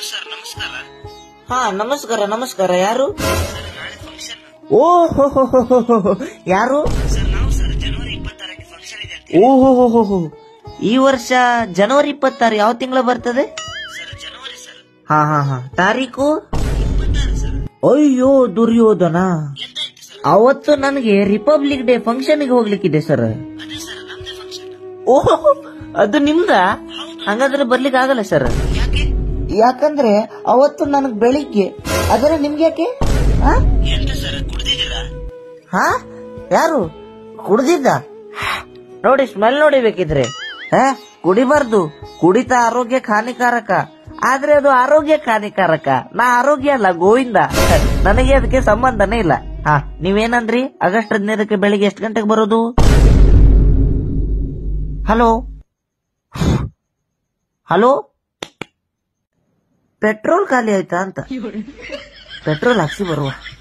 Sir ನಮಸ್ಕಾರ ಹಾ ನಮಸ್ಕಾರ ನಮಸ್ಕಾರ ಯಾರು ಸರ್ ನಾಳೆ ಫಂಕ್ಷನ್ ಓ ಹೋ ಹೋ ಹೋ ಹೋ ಹೋ ಹೋ. ಯಾರು ಸರ್ ನಾವು ಸರ್ ಜನವರಿ ಇಪ್ಪತ್ತಾರಕ್ಕೆ ಫಂಕ್ಷನ್ ಇದೆ ಅಂತ ಓ ಹೋ ಹೋ ಹೋ ಹೋ ಈ ವರ್ಷ ಜನವರಿ ಇಪ್ಪತ್ತಾರು ಯಾವ ತಿಂಗಳ ಬರ್ತದೆ ಸರ್ ಜನವರಿ ಸರ್ ಹಾ ಹಾ ಹಾ ತಾರೀಕು ಇಪ್ಪತ್ತಾರು ಸರ್ ಅಯ್ಯೋ ದುರ್ಯೋಧನ ಎಂತಾಯ್ತು ಸರ್ ಅವತ್ತು ನನಗೆ ರಿಪಬ್ಲಿಕ್ ಡೇ ಫಂಕ್ಷನ್ ಗೆ ಹೋಗ್ಲಿಕ್ಕಿದೆ ಸರ್ ಅದೇ ಸರ್ ನಮ್ದೇ ಫಂಕ್ಷನ್ ಓಹೋ ಅದು ನಿಮ್ದ ಹಂಗಾದ್ರೆ ಬರ್ಲಿಕ್ಕೆ ಆಗಲ್ಲ ಸರ್ ಯಾಕೆ ಯಾಕಂದ್ರೆ ಅವತ್ತು ನನಗ್ ಬೆಳಿಗ್ಗೆ ಆದರೆ ನಿಮ್ಗೆ ಯಾಕೆ ಹಾ ಎಂತ ಸರ್ ಕುಡ್ದಿದ್ದೀರಾ ಹಾ ಯಾರು ಕುಡ್ದಿದ್ದ ನೋಡಿ ಸ್ಮೆಲ್ ನೋಡಿ ಬೇಕಿದ್ರೆ ಹಾ ಕುಡಿಬಾರ್ದು ಕುಡಿತ ಆರೋಗ್ಯಕ್ಕೆ ಹಾನಿಕಾರಕ ಆದ್ರೆ ಅದು ಆರೋಗ್ಯಕ್ಕೆ ಹಾನಿಕಾರಕ ನಾ ಆರೋಗ್ಯ ಅಲ್ಲ ಗೋವಿಂದ ನನಗೆ ಅದಕ್ಕೆ ಸಂಬಂಧನೇ ಇಲ್ಲ ಹಾ ನೀವೇನಂದ್ರಿ ಆಗಸ್ಟ್ ಹದಿನೈದಕ್ಕೆ ಬೆಳಿಗ್ಗೆ ಎಷ್ಟು ಗಂಟೆಗೆ ಬರೋದು ಹಲೋ ಹಲೋ ಪೆಟ್ರೋಲ್ ಖಾಲಿ ಆಯ್ತಾ ಅಂತ ಪೆಟ್ರೋಲ್ ಹಾಕ್ಸಿ ಬರುವ